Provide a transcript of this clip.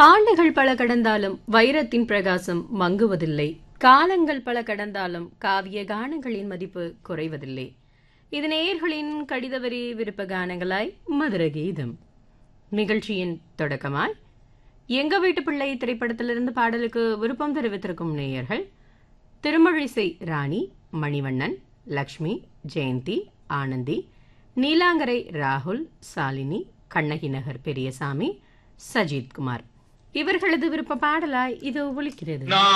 ஆண்டுகள் பல கடந்தாலும் வைரத்தின் பிரகாசம் மங்குவதில்லை காலங்கள் பல கடந்தாலும் காவிய கானங்களின் மதிப்பு குறைவதில்லை இது நேயர்களின் கடிதவரி விருப்ப கானங்களாய் மதுர கீதம் நிகழ்ச்சியின் தொடக்கமாய் எங்க வீட்டு பிள்ளை திரைப்படத்திலிருந்து பாடலுக்கு விருப்பம் தெரிவித்திருக்கும் நேயர்கள் திருமழிசை ராணி மணிவண்ணன் லக்ஷ்மி ஜெயந்தி ஆனந்தி நீலாங்கரை ராகுல் சாலினி கண்ணகி நகர் பெரியசாமி சஜித் குமார் இவர்களது விருப்ப பாடலாய் இது ஒலிக்கிறது